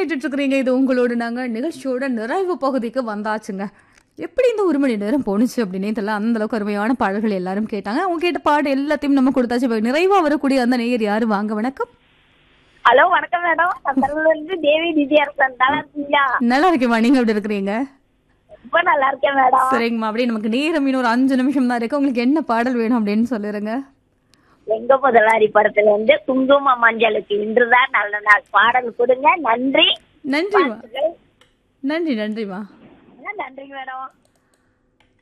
கேட்டுட்டு இருக்கிறீங்க இது உங்களோட நாங்க நிகழ்ச்சியோட நிறைவு பகுதிக்கு வந்தாச்சுங்க எப்படி இந்த ஒரு மணி நேரம் போணுச்சு அப்படின்னே தெரியல அந்த அளவுக்கு அருமையான பாடல்கள் எல்லாரும் கேட்டாங்க அவங்க கேட்ட பாடு எல்லாத்தையும் நம்ம கொடுத்தாச்சு இப்ப நிறைவா வரக்கூடிய அந்த நேயர் யாரு வாங்க வணக்கம் ஹலோ வணக்கம் மேடம் நான் செல்வல இருந்து தேவி விஜயரசன் நல்லா இருக்கீங்களா நல்லா இருக்கேம்மா நீங்க எப்படி இருக்கிறீங்க ரொம்ப நல்லா இருக்கேன் மேடம் சரிங்கம்மா அப்படியே நமக்கு நேரம் இன்னும் ஒரு அஞ்சு நிமிஷம் தான் இருக்கு உங்களுக்கு என்ன பாடல் வேணும் அப்படின்னு சொல்லிருங்க எங்க முதலாளி படத்துல இருந்து குங்கும மஞ்சளுக்கு இன்றுதான் நல்ல நாள் பாடல் கொடுங்க நன்றி நன்றிம்மா நன்றி நன்றிம்மா நன்றி மேடம்